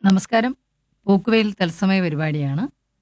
നമസ്കാരം പോക്കുവെയിൽ തത്സമയ പരിപാടിയാണ്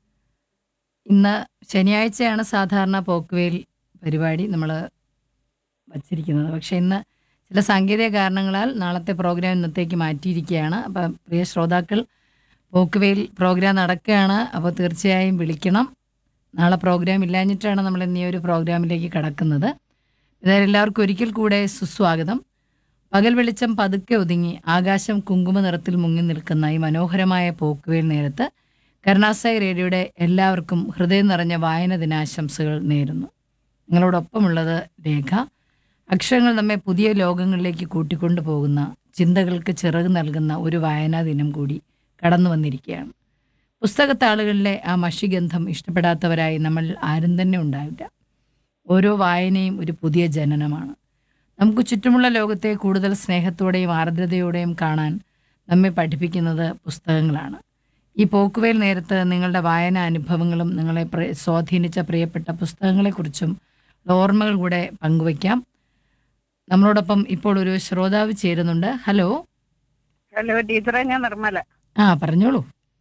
ഇന്ന് ശനിയാഴ്ചയാണ് സാധാരണ പോക്കുവെയിൽ പരിപാടി നമ്മൾ വച്ചിരിക്കുന്നത് പക്ഷേ ഇന്ന് ചില സാങ്കേതിക കാരണങ്ങളാൽ നാളത്തെ പ്രോഗ്രാം ഇന്നത്തേക്ക് മാറ്റിയിരിക്കുകയാണ് അപ്പം പ്രിയ ശ്രോതാക്കൾ പോക്കുവെയിൽ പ്രോഗ്രാം നടക്കുകയാണ് അപ്പോൾ തീർച്ചയായും വിളിക്കണം നാളെ പ്രോഗ്രാം ഇല്ലാഞ്ഞിട്ടാണ് നമ്മൾ ഇന്ന് ഈ ഒരു പ്രോഗ്രാമിലേക്ക് കടക്കുന്നത് ഇതായാലും എല്ലാവർക്കും ഒരിക്കൽ കൂടെ സുസ്വാഗതം പകൽ വെളിച്ചം പതുക്കെ ഒതുങ്ങി ആകാശം കുങ്കുമ നിറത്തിൽ മുങ്ങി നിൽക്കുന്ന ഈ മനോഹരമായ പോക്കുവേൽ നേരത്ത് കരുണാസായി റേഡിയോയുടെ എല്ലാവർക്കും ഹൃദയം നിറഞ്ഞ വായന ദിനാശംസകൾ നേരുന്നു നിങ്ങളോടൊപ്പമുള്ളത് രേഖ അക്ഷരങ്ങൾ നമ്മെ പുതിയ ലോകങ്ങളിലേക്ക് കൂട്ടിക്കൊണ്ടു പോകുന്ന ചിന്തകൾക്ക് ചിറക് നൽകുന്ന ഒരു വായനാ ദിനം കൂടി കടന്നു വന്നിരിക്കുകയാണ് പുസ്തകത്താളുകളിലെ ആ മഷിഗന്ധം ഇഷ്ടപ്പെടാത്തവരായി നമ്മൾ ആരും തന്നെ ഉണ്ടാവില്ല ഓരോ വായനയും ഒരു പുതിയ ജനനമാണ് നമുക്ക് ചുറ്റുമുള്ള ലോകത്തെ കൂടുതൽ സ്നേഹത്തോടെയും ആർദ്രതയോടെയും കാണാൻ നമ്മെ പഠിപ്പിക്കുന്നത് പുസ്തകങ്ങളാണ് ഈ പോക്കുവേൽ നേരത്ത് നിങ്ങളുടെ വായന അനുഭവങ്ങളും നിങ്ങളെ പ്ര- സ്വാധീനിച്ച പ്രിയപ്പെട്ട പുസ്തകങ്ങളെക്കുറിച്ചും ഓർമ്മകൾ കൂടെ പങ്കുവയ്ക്കാം നമ്മളോടൊപ്പം ഇപ്പോൾ ഒരു ശ്രോതാവ് ചേരുന്നുണ്ട് ഹലോ ഹലോ ടീച്ചറെ ഞാൻ നിർമ്മല ആ പറഞ്ഞോളൂ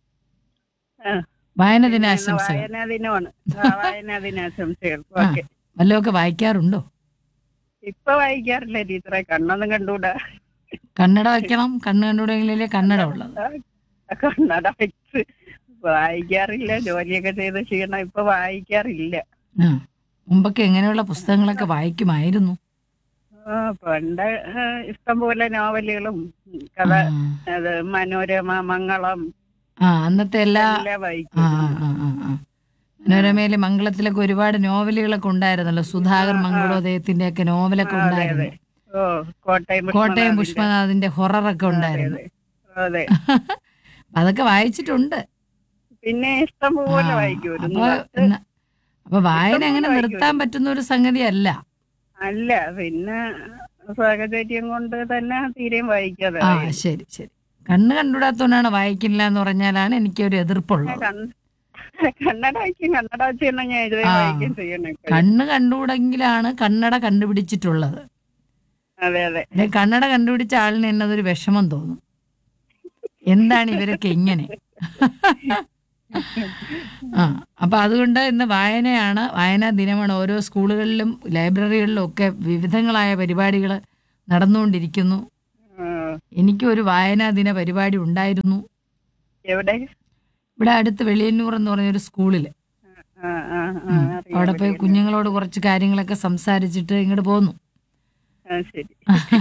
ആ. വായന ഇന്ന് ദിനാശംസകൾ വായനാ ദിനമാണ് ആ, വായനാ ദിനാശംസകൾ ഓക്കെ വല്ലതൊക്കെ വായിക്കാറുണ്ടോ ഇപ്പൊ വായിക്കാറില്ല ടീച്ചറെ കണ്ണൊന്നും കണ്ടൂടാ കന്നഡ വയ്ക്കണം കണ്ണ് കണ്ടുകൂടെങ്കിലേ കന്നഡ ഉള്ളത് ആ, കണ്ണട വെച്ച് വായിക്കാറില്ല ജോലിയൊക്കെ ചെയ്ത് ക്ഷീണം ഇപ്പൊ വായിക്കാറില്ല ആ മുമ്പൊക്കെ എങ്ങനെയുള്ള പുസ്തകങ്ങളൊക്കെ വായിക്കുമായിരുന്നു ആ, പണ്ട് ആ, ഇഷ്ടം പോലെ നോവലുകളും ഉം, കഥ ആ. അത് മനോരമ മംഗളം ആ അന്നത്തെ എല്ലാ എല്ലാം ആ വായിക്കും ആ ആ ആ ആ മനോരമയിലെ മംഗളത്തിലൊക്കെ ഒരുപാട് നോവലുകളൊക്കെ ഉണ്ടായിരുന്നല്ലോ സുധാകർ മംഗളോദയത്തിന്റെ ഒക്കെ നോവലൊക്കെ ആ, അതെ, ഉണ്ടായിരുന്നു അതെ. ഓ കോട്ടയം കോട്ടയം പുഷ്പനാഥിന്റെ. പുഷ്പനാഥിന്റെ ഹൊററൊക്കെ ഉണ്ടായിരുന്നു അതെ അതൊക്കെ വായിച്ചിട്ടുണ്ട് പിന്നെ ഇഷ്ടം പോലെ ആ, വായിക്കുമായിരുന്നു അപ്പൊ എന്നാ- അപ്പൊ വായന അങ്ങനെ നിർത്താൻ പറ്റുന്ന ഒരു സംഗതിയല്ല അല്ല പിന്നെ സാഹചര്യം കൊണ്ട് തന്നെ തീരെയും വായിക്കാതെ ആ ശരി ശരി കണ്ണ് കണ്ടുകൂടാത്തോണ്ടാണ് വായിക്കില്ല എന്ന് പറഞ്ഞാലാണ് എനിക്ക് ഒരു എതിർപ്പുള്ളത് കന്നഡ വായിക്കും കന്നഡ വെച്ച് തന്നെ ഞാൻ ഇതുവരെ ആ. വായിക്കുകയും ചെയ്യണം ഇപ്പോഴും. കണ്ണ് കണ്ടുകൂടെങ്കിലാണ് കന്നഡ കണ്ടുപിടിച്ചിട്ടുള്ളത് അതെ അതെ അല്ലെ കന്നഡ കണ്ടുപിടിച്ച ആളിന് എന്നതൊരു വിഷമം തോന്നും എന്താണ് ഇവരൊക്കെ ഇങ്ങനെ ആ അപ്പൊ അതുകൊണ്ട് ഇന്ന് വായനയാണ് വായനാ ദിനമാണ് ഓരോ സ്കൂളുകളിലും ലൈബ്രറികളിലും ഒക്കെ വിവിധങ്ങളായ പരിപാടികൾ നടന്നുകൊണ്ടിരിക്കുന്നു ആ, എനിക്കും ഒരു വായനാ ദിന പരിപാടി ഉണ്ടായിരുന്നു എവിടെ ഇവിടെ അടുത്ത് വെളിയന്നൂർ എന്ന് പറഞ്ഞൊരു സ്കൂളിൽ ആ, ആ, ആ, അറിയാം, അവിടെ പോയി അറിയാം. കുഞ്ഞുങ്ങളോട് കുറച്ച് കാര്യങ്ങളൊക്കെ സംസാരിച്ചിട്ട് ഇങ്ങോട്ട് പോന്നു ആ, ശരി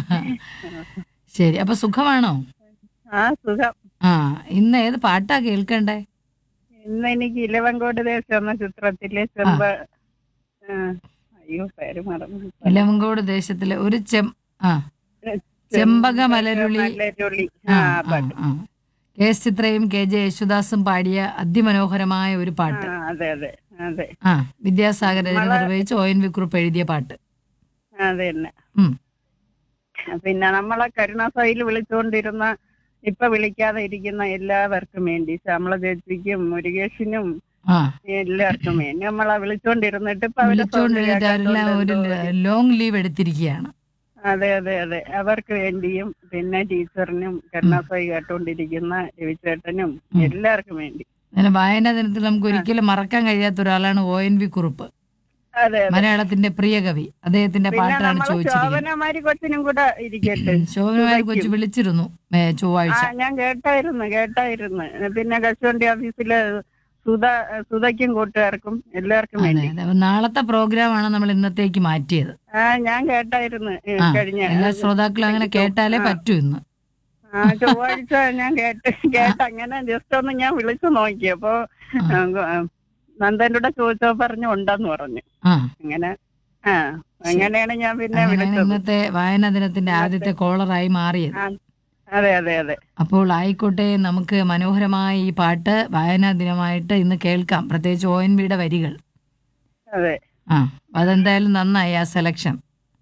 ശരി അപ്പൊ സുഖമാണോ ആ സുഖം ആ ഇന്ന് ഏത് പാട്ടാ കേൾക്കണ്ടേ ഇന്ന് എനിക്ക് ഇലവങ്കോട് ദേശം എന്ന ചിത്രത്തിലെ ചെമ്പ ആ, അയ്യോ പേര് മറന്നു ഇലവങ്കോട് ദേശത്തിലെ ഒരു ചെം ആ ചെമ്പക മലരുളി മലരുളി ആ, ആ ആ, പാട്ട് ആ. കെ എസ് ചിത്രയും കെ ജെ യേശുദാസും പാടിയ അതിമനോഹരമായ ഒരു പാട്ട് ആ, അതെ അതെ അതെ ആ വിദ്യാസാഗർ രചന നിർവഹിച്ച് ഒ എൻ വി കുറുപ്പ് എഴുതിയ പാട്ട് അതെ തന്നെ ഉം. പിന്നെ നമ്മളെ കരുണാസഭയിൽ വിളിച്ചുകൊണ്ടിരുന്ന ഇപ്പൊ വിളിക്കാതെ ഇരിക്കുന്ന എല്ലാവർക്കും വേണ്ടി ശ്യാമള ചേച്ചിക്കും മുരുകേഷിനും ആ എല്ലാവർക്കും വേണ്ടി നമ്മളെ വിളിച്ചോണ്ടിരുന്നിട്ട് ഇപ്പൊ അവരെ വിളിച്ചുകൊണ്ടിരുന്നിട്ട് സൗണ്ട് അവരെല്ലാം ഒരു കേൾക്കാത്തോണ്ട് ലോങ് ലീവ് എടുത്തിരിക്കുകയാണ് അതെ അതെ അതെ അവർക്ക് വേണ്ടിയും പിന്നെ ടീച്ചറിനും കരുണാസഭ കേട്ടോണ്ടിരിക്കുന്ന രവിചേട്ടനും എല്ലാവർക്കും വേണ്ടി അങ്ങനെ വായനാ ദിനത്തിൽ നമുക്ക് ഒരിക്കലും മറക്കാൻ കഴിയാത്ത ഒരാളാണ് ഒ എൻ വി കുറുപ്പ് അതെ അതെ മലയാളത്തിന്റെ പ്രിയ കവി അദ്ദേഹത്തിന്റെ പിന്നെ പാട്ടാണ് നമ്മളെ ചോദിച്ചിരിക്കുന്നത് ശോഭനമാരി കൊച്ചിനും കൂടെ ഇരിക്കട്ടെ ശോഭനമാരി കൊച്ചു വിളിച്ചിരുന്നു ഏ, ആ ചൊവ്വാഴ്ച ഞാൻ കേട്ടായിരുന്നു കേട്ടായിരുന്നു പിന്നെ കശുവണ്ടി ഓഫീസിലെ സുധ സുധയ്ക്കും കൂട്ടുകാർക്കും എല്ലാവർക്കും അതെ വേണ്ടി അതെ അപ്പൊ നാളത്തെ പ്രോഗ്രാമാണ് നമ്മൾ ഇന്നത്തേക്ക് മാറ്റിയത് ആ ഞാൻ കേട്ടായിരുന്നു ഏ, ആ കഴിഞ്ഞ എല്ലാ ശ്രോതാക്കളും അങ്ങനെ കേട്ടാലേ പറ്റൂ ഇന്ന് ആ ചൊവ്വാഴ്ച ഞാൻ കേട്ട് കേട്ട് അങ്ങനെ ജസ്റ്റ് ഒന്ന് ഞാൻ വിളിച്ചു നോക്കി അപ്പൊ ആ. ആ, നന്ദന്റെ കൂടെ ചോദിച്ചോ പറഞ്ഞു ഉണ്ടെന്ന് പറഞ്ഞു ആ അങ്ങനെ ആ അങ്ങനെയാണ് ഞാൻ പിന്നെ അങ്ങനെയാണ് വിളിച്ചത് ഇന്നത്തെ വായനാ ദിനത്തിന്റെ ആദ്യത്തെ കോളറായി മാറിയത് ആ, അതെ അതെ അതെ അപ്പോൾ ആയിക്കോട്ടെ നമുക്ക് മനോഹരമായ ഈ പാട്ട് വായനാ ദിനമായിട്ട് ഇന്ന് കേൾക്കാം പ്രത്യേകിച്ച് ഒ എൻ വിയുടെ വരികൾ അതെ ആ അതെന്തായാലും നന്നായി ആ സെലക്ഷൻ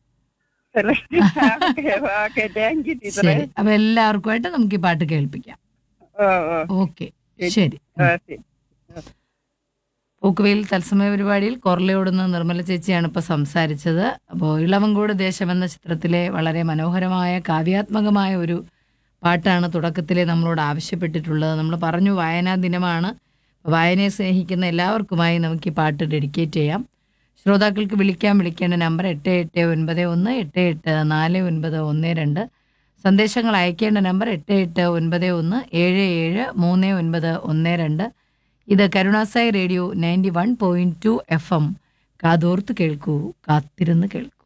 ഓക്കെ താങ്ക് യു ടീച്ചറെ ശരി അപ്പൊ എല്ലാവർക്കുമായിട്ട് നമുക്ക് ഈ പാട്ട് കേൾപ്പിക്കാം ഓ ഓ ഓക്കെ ശരി ആ, ശരി പൂക്കുവയിൽ തത്സമയ പരിപാടിയിൽ കൊറലയോടുന്ന നിർമ്മല ചേച്ചിയാണ് ഇപ്പോൾ സംസാരിച്ചത് അപ്പോൾ ഇളവങ്കോട് ദേശം എന്ന ചിത്രത്തിലെ വളരെ മനോഹരമായ കാവ്യാത്മകമായ ഒരു പാട്ടാണ് തുടക്കത്തിലെ നമ്മളോട് ആവശ്യപ്പെട്ടിട്ടുള്ളത് നമ്മൾ പറഞ്ഞു വായനാ ദിനമാണ് വായനയെ സ്നേഹിക്കുന്ന എല്ലാവർക്കുമായി നമുക്ക് ഈ പാട്ട് ഡെഡിക്കേറ്റ് ചെയ്യാം ശ്രോതാക്കൾക്ക് വിളിക്കാൻ വിളിക്കേണ്ട നമ്പർ എട്ട് എട്ട് ഒൻപത് ഒന്ന് എട്ട് എട്ട് നാല് ഒൻപത് ഒന്ന് രണ്ട് സന്ദേശങ്ങൾ അയക്കേണ്ട നമ്പർ എട്ട് എട്ട് ഒൻപത് ഒന്ന് ഏഴ് ഏഴ് മൂന്ന് ഒൻപത് ഒന്ന് രണ്ട് ഇത് കരുണാസായി radio ninety one point two F M കാതോർത്ത് കേൾക്കൂ കാത്തിരുന്ന് കേൾക്കൂ